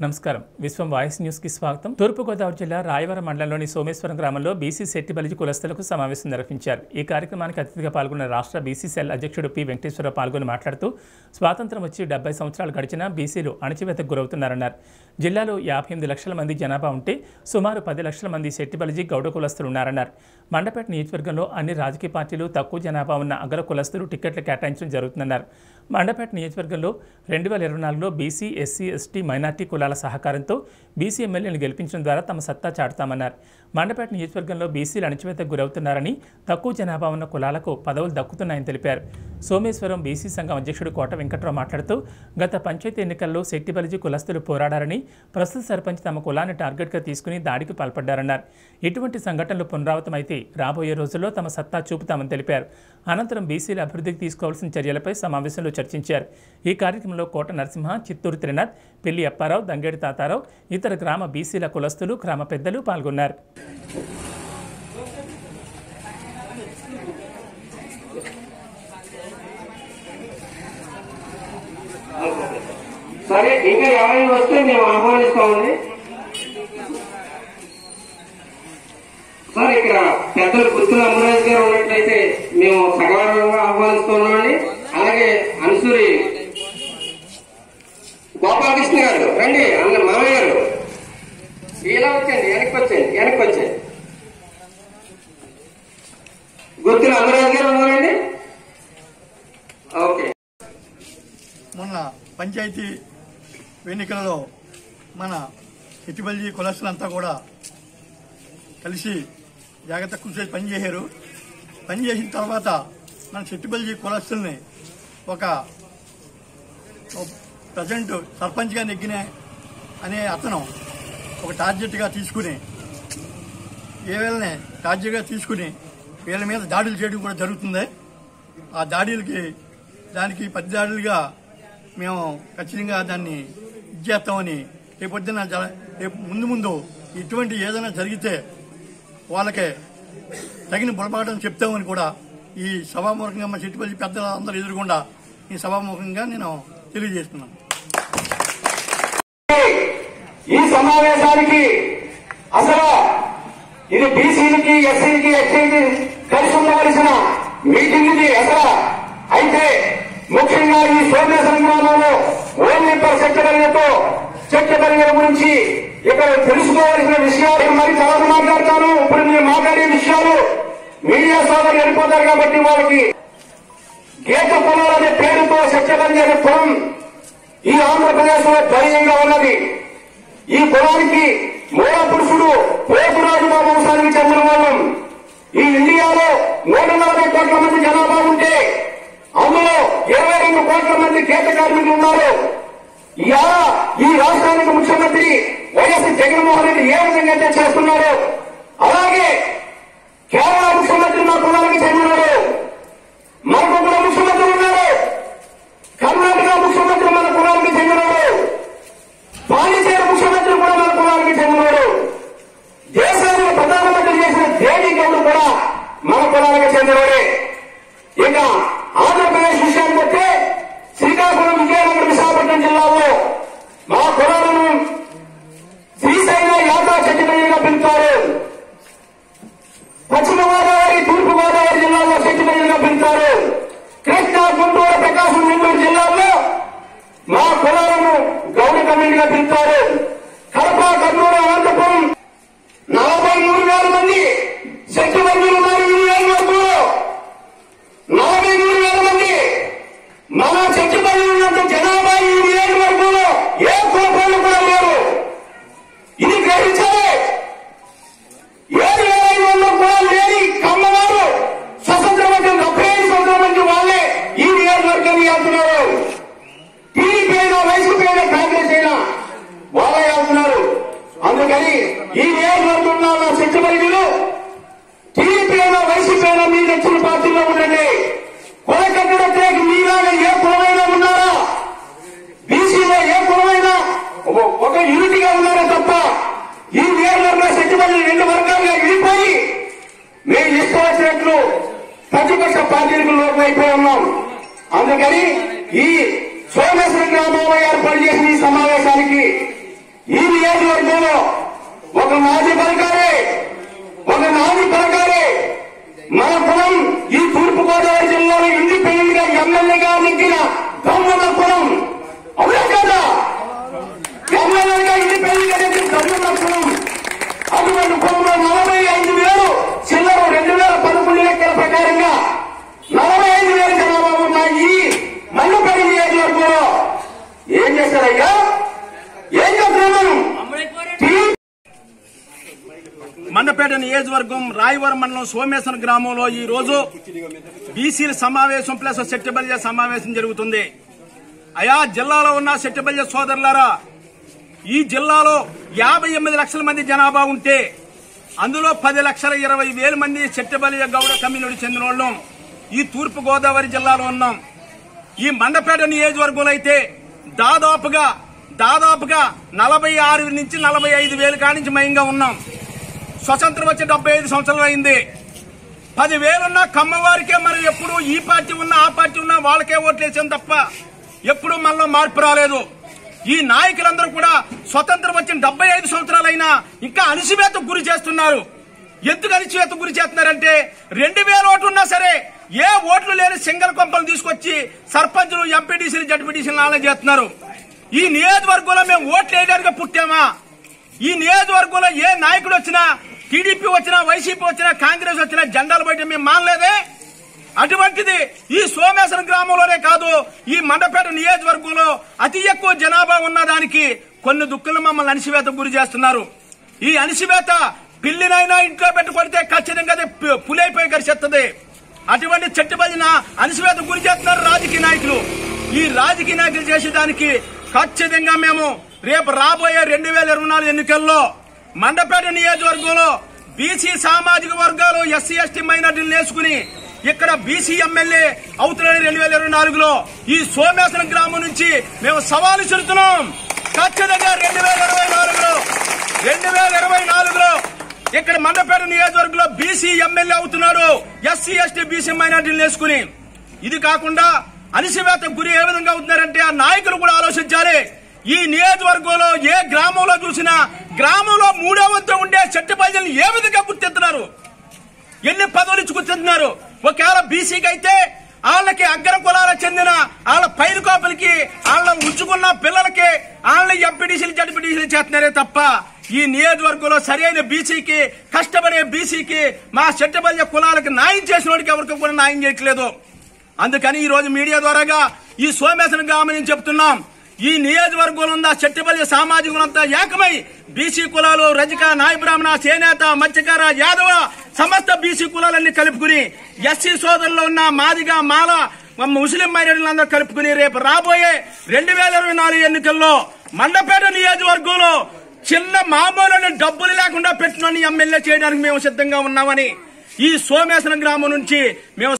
నమస్కారం విశ్వం voice news కి స్వాగతం తూర్పుగోదావరి జిల్లా రాయవరం మండలంలోని సోమేశ్వరం గ్రామంలో బీసీ శెట్టి బలిజి కులస్తులకు సమావేశం నిర్వహించారు ఈ కార్యక్రమానికి అతిథిగా పాల్గొన్న రాష్ట్ర బీసీ సెల్ అధ్యక్షుడు పి వెంకటేశ్వరరావు పాల్గొని మాట్లాడుతూ స్వాతంత్రం వచ్చి డెబ్బై సంవత్సరాలు గడిచినా బీసీలు అణచివేతకు గురవుతున్నారన్నారు జిల్లాలో యాభై ఎనిమిది లక్షల మంది జనాభా ఉంటే సుమారు పది లక్షల మంది శెట్టి బలిజి గౌడ కులస్తులు ఉన్నారన్నారు మండపేట నియోజకవర్గంలో అన్ని రాజకీయ పార్టీలు తక్కువ జనాభా ఉన్న అగ్ర కులస్తులు టికెట్లు కేటాయించడం జరుగుతుందన్నారు మండపేట నియోజకవర్గంలో రెండు వేల ఇరవై నాలుగులో బీసీ ఎస్సీ ఎస్టీ మైనార్టీ కులాల సహకారంతో బీసీ ఎమ్మెల్యేలను గెలిపించడం ద్వారా తమ సత్తా చాటుతామన్నారు మండపేట నియోజకవర్గంలో బీసీలు అణచివేతకు గురవుతున్నారని తక్కువ జనాభా ఉన్న కులాలకు పదవులు దక్కుతున్నాయని తెలిపారు సోమేశ్వరం బీసీ సంఘం అధ్యక్షుడు కోట వెంకట్రావు మాట్లాడుతూ గత పంచాయతీ ఎన్నికల్లో శెట్టిబలిజి కులస్తులు పోరాడారని ప్రస్తుత సర్పంచ్ తమ కులాన్ని టార్గెట్గా తీసుకుని దాడికి పాల్పడ్డారన్నారు ఇటువంటి సంఘటనలు పునరావృతమైతే రాబోయే రోజుల్లో తమ సత్తా చూపుతామని తెలిపారు అనంతరం బీసీల అభివృద్ధికి తీసుకోవాల్సిన చర్యలపై సమావేశంలో చర్చించారు ఈ కార్యక్రమంలో కోట నరసింహ చిత్తూరు త్రినాథ్ పెళ్లి అప్పారావు దంగేడి తాతారావు ఇతర గ్రామ బీసీల కులస్తులు గ్రామ పెద్దలు పాల్గొన్నారు సరే ఇంకా ఎవరైనా వస్తే మేము ఆహ్వానిస్తామండి సార్ ఇక్కడ పెద్దలు పుత్తుల అమరాజ్ గారు ఉన్నట్లయితే మేము సగౌరవంగా ఆహ్వానిస్తున్నామండి అలాగే అన్సూరి గోపాలకృష్ణ గారు రండి అన్న మామయ్య గారు ఇలా వచ్చండి వెనక్కి వచ్చండి వెనక్కి వచ్చండి గుర్తుల అమరాజ్ గారు ఉన్నారండి ఓకే మొన్న పంచాయతీ ఎన్నికలలో మన ఇటుబల్లి కులస్తులంతా కూడా కలిసి జాగ్రత్త కృషి పనిచేశారు పనిచేసిన తర్వాత మన చెట్టుబల్లి కులస్తుల్ని ఒక ప్రజెంట్ సర్పంచ్గా నెగ్గిన అనే అతను ఒక టార్గెట్గా తీసుకుని ఏ వీళ్ళని టార్గెట్గా తీసుకుని వీళ్ళ మీద దాడులు చేయడం కూడా జరుగుతుంది ఆ దాడులకి దానికి పది దాడులుగా మేము ఖచ్చితంగా దాన్ని ఇచ్చేస్తామని రేపొద్దున జర- రేపు ముందు ముందు ఇటువంటి ఏదైనా జరిగితే వాళ్ళకి తగిన బుడపాఠం చెప్తామని కూడా ఈ సభాముఖంగా మా చెట్టుపల్లి పెద్దల అందరూ ఎదురుకుండా ఈ సభాముఖంగా నేను తెలియజేస్తున్నాను ఈ సమావేశానికి అసలు ఇది బీసీలకి ఎస్సీలకి ఎస్టీలకి కలిసి ఉండవలసిన మీటింగ్ ఇది అసలు అయితే ముఖ్యంగా ఈ సోమేశ్వరం గ్రామంలో ఓన్లీ పర్ చట్టబరిగతో చట్టబరిగల గురించి ఇక్కడ తెలుసుకోవాల్సిన విషయాలు నేను మరి తర్వాత మాట్లాడతాను ఇప్పుడు మీరు మాట్లాడే విషయాలు మీడియా సోదరులు వెళ్ళిపోతారు కాబట్టి వాళ్ళకి గీత పొలాలు అనే పేరుతో సత్యబంధి అనే పొలం ఈ ఆంధ్రప్రదేశ్ లో ధైర్యంగా ఉన్నది ఈ పొలానికి మూల పురుషుడు పోతురాజు బాబు వంశానికి చెందిన వాళ్ళం ఈ ఇండియాలో నూట నలభై కోట్ల మంది జనాభా ఉంటే అందులో ఇరవై రెండు కోట్ల మంది గీత కార్మికులు ఉన్నారు ఇవాళ ఈ రాష్ట్రానికి ముఖ్యమంత్రి వైఎస్ జగన్మోహన్ రెడ్డి ఏ విధంగా అయితే చేస్తున్నారు అలాగే కేరళ ముఖ్యమంత్రి మా కులానికి చెందినాడు మనకు కూడా ముఖ్యమంత్రి ఉన్నారు కర్ణాటక ముఖ్యమంత్రి మన కులానికి చెందినాడు పాండిచేరి ముఖ్యమంత్రి కూడా మన కులానికి చెందినాడు దేశానికి ప్రధానమంత్రి చేసిన దేవి గౌడ్ కూడా మన కులానికి చెందినవాడే ఇక ఆంధ్రప్రదేశ్ విషయానికి వస్తే శ్రీకాకుళం విజయనగరం విశాఖపట్నం జిల్లాలో మా కులాలను శ్రీశైల యాత్రా చెట్టుమయ్యగా పిలుస్తారు పశ్చిమ గోదావరి తూర్పు గోదావరి జిల్లాలో సెట్టిమయ్యగా పిలుస్తారు కృష్ణా గుంటూరు ప్రకాశం నెల్లూరు జిల్లాల్లో మా కులాలను గౌడ కమిటీగా పిలుస్తారు కడప కర్నూలు అనంతపురం నలభై మూడు వేల మంది సెట్టిమయ్యలు ఉన్నారు ఈ నియోజకవర్గంలో నలభై మూడు వేల మంది మన సెట్టిమయ్యలు ఉన్నంత జనాభా ఈ నియోజకవర్గంలో ఏ కోపాలు కూడా లేరు ఇది గ్రహించాలి ఏడు వేల ఐదు వందల కూడా లేని కమ్మవారు స్వతంత్ర వర్గం డెబ్బై ఐదు సంవత్సరాల నుంచి వాళ్ళే ఈ నియోజకవర్గాన్ని వెళ్తున్నారు టీడీపీ అయినా వైసీపీ అయినా కాంగ్రెస్ అయినా వాళ్ళే వెళ్తున్నారు అందుకని ఈ నియోజకవర్గంలో ఉన్న శక్తిమరులు టీడీపీ అయినా వైసీపీ అయినా మీ నచ్చిన పార్టీలో ఉండండి కుల కట్టడంతో మీలాగా ఏ కులమైనా ఉన్నారా బీసీలో ఏ కులమైనా ఒక- ఒక యూనిట్గా ఉన్నారా తప్ప ఈ నియోజకవర్గంలో శక్తిమల్లి రెండు వర్గాలుగా విడిపోయి మేము ఇష్టం వచ్చినట్లు ప్రతిపక్ష పార్టీలకు లోపం అయిపోయి ఉన్నాం అందుకని ఈ సోమేశ్వర గ్రామంలో ఏర్పాటు చేసిన ఈ సమావేశానికి ఈ నియోజకవర్గంలో ఒక మాజీ పలకాలి ఒక నాది పలకాలి మన కులం ఈ తూర్పు గోదావరి జిల్లాలో ఇండిపెండెంట్ గా ఎమ్మెల్యేగా నెగ్గిన దమ్ముల కులం అవునా కదా ఎమ్మెల్యేగా ఇండిపెండెంట్ గా నెగ్గిన దమ్ముల కులం అటువంటి కులంలో నలభై ఐదు వేలు చిల్లర రెండు వేల పదకొండు లెక్కల ప్రకారంగా నలభై ఐదు వేల జనాభా ఉన్న ఈ మల్లపల్లి నియోజకవర్గంలో ఏం చేశారయ్యా ఏం చేస్తున్నాను మండపేట నియోజకవర్గం రాయవరం మండలం సోమేశ్వరం గ్రామంలో ఈ రోజు బీసీల సమావేశం ప్లస్ సెట్టబల్య సమావేశం జరుగుతుంది అయా జిల్లాలో ఉన్న సెట్టబల్య సోదరులారా ఈ జిల్లాలో యాభై ఎనిమిది లక్షల మంది జనాభా ఉంటే అందులో పది లక్షల ఇరవై వేల మంది చెట్టబల్య గౌడ కమ్యూనిటీ చెందిన వాళ్ళం ఈ తూర్పు గోదావరి జిల్లాలో ఉన్నాం ఈ మండపేట నియోజకవర్గంలో అయితే దాదాపుగా దాదాపుగా నలభై ఆరు నుంచి నలభై ఐదు వేలు కానించి మయంగా ఉన్నాం స్వతంత్రం వచ్చి డెబ్బై ఐదు సంవత్సరాలు అయింది పదివేలున్న కమ్మవారికే మరి ఎప్పుడు ఈ పార్టీ ఉన్నా ఆ పార్టీ ఉన్నా వాళ్ళకే ఓట్లేసాం తప్ప ఎప్పుడు మనలో మార్పు రాలేదు ఈ నాయకులందరూ కూడా స్వతంత్రం వచ్చిన డెబ్బై ఐదు సంవత్సరాలైనా ఇంకా అణిసివేత గురి చేస్తున్నారు ఎందుకు అణిచివేత గురి చేస్తున్నారంటే రెండు వేల ఓట్లు ఉన్నా సరే ఏ ఓట్లు లేని సింగల్ కొంపలు తీసుకొచ్చి సర్పంచులు ఎంపీటీసీలు జడ్పీటీసీలు నాలే చేస్తున్నారు ఈ నియోజకవర్గంలో మేము ఓట్లు వేయడానికి పుట్టామా ఈ నియోజకవర్గంలో ఏ నాయకుడు వచ్చినా టీడీపీ వచ్చినా వైసీపీ వచ్చినా కాంగ్రెస్ వచ్చినా జెండాలు బయట మేము మానలేదే అటువంటిది ఈ సోమేశ్వరం గ్రామంలోనే కాదు ఈ మండపేట నియోజకవర్గంలో అతి ఎక్కువ జనాభా ఉన్న దానికి కొన్ని దుక్కులు మమ్మల్ని అణిసివేత గురి చేస్తున్నారు ఈ అణిసివేత పిల్లినైనా ఇంట్లో పెట్టి కొడితే ఖచ్చితంగా అది పు- పులైపోయి గరిచేస్తుంది అటువంటి చెట్టుబడిన అణిసివేత గురి చేస్తున్నారు రాజకీయ నాయకులు ఈ రాజకీయ నాయకులు చేసేదానికి ఖచ్చితంగా మేము రేపు రాబోయే రెండు వేల ఇరవై నాలుగు ఎన్నికల్లో మండపేట నియోజకవర్గంలో బీసీ సామాజిక వర్గాలు ఎస్సీ ఎస్టీ మైనార్టీలు నేర్చుకుని ఇక్కడ బీసీ ఎమ్మెల్యే అవుతున్నారని రెండు వేల ఇరవై నాలుగులో ఈ సోమేశ్వరం గ్రామం నుంచి మేము సవాలు చెల్లుతున్నాం ఖచ్చితంగా రెండు వేల ఇరవై నాలుగులో రెండు వేల ఇరవై నాలుగులో ఇక్కడ మండపేట నియోజకవర్గంలో బీసీ ఎమ్మెల్యే అవుతున్నాడు ఎస్సీ ఎస్టీ బీసీ మైనార్టీలు నేర్చుకుని ఇది కాకుండా అణిసివేత గురి ఏ విధంగా అవుతున్నారంటే ఆ నాయకులు కూడా ఆలోచించాలి ఈ నియోజకవర్గంలో ఏ గ్రామంలో చూసినా గ్రామంలో మూడో వంతు ఉండే చెట్టు ప్రజలను ఏ విధంగా గుర్తిస్తున్నారు ఎన్ని పదవులు ఇచ్చి గుర్తిస్తున్నారు ఒకవేళ బీసీకి అయితే వాళ్ళకి అగ్ర కులాలకు చెందిన వాళ్ళ పైరు కోపలకి వాళ్ళ ఉంచుకున్న పిల్లలకి వాళ్ళని ఎంపీడీసీలు జడ్పీడీసీలు చేస్తున్నారే తప్ప ఈ నియోజకవర్గంలో సరైన బీసీకి కష్టపడే బీసీకి మా చెట్టబల్య కులాలకు న్యాయం చేసిన వాడికి ఎవరికి కూడా న్యాయం చేయట్లేదు అందుకని ఈ రోజు మీడియా ద్వారాగా ఈ సోమేశ్వరం గ్రామం నుంచి చెప్తున్నాం ఈ నియోజకవర్గంలో ఉన్న చెట్టుపల్లి సామాజికులంతా ఏకమై బీసీ కులాలు రజక నాయ బ్రాహ్మణ చేనేత మత్స్యకార యాదవ సమస్త బీసీ కులాలన్నీ కలుపుకుని ఎస్సీ సోదరుల్లో ఉన్న మాదిగా మాల ముస్లిం మైనారిటీలందరూ కలుపుకుని రేపు రాబోయే రెండు వేల ఇరవై నాలుగు ఎన్నికల్లో మండపేట నియోజకవర్గంలో చిన్న మామూలు డబ్బులు లేకుండా పెట్టిన ఎమ్మెల్యే చేయడానికి మేము సిద్ధంగా ఉన్నామని ఈ సోమేశ్వరం గ్రామం నుంచి మేము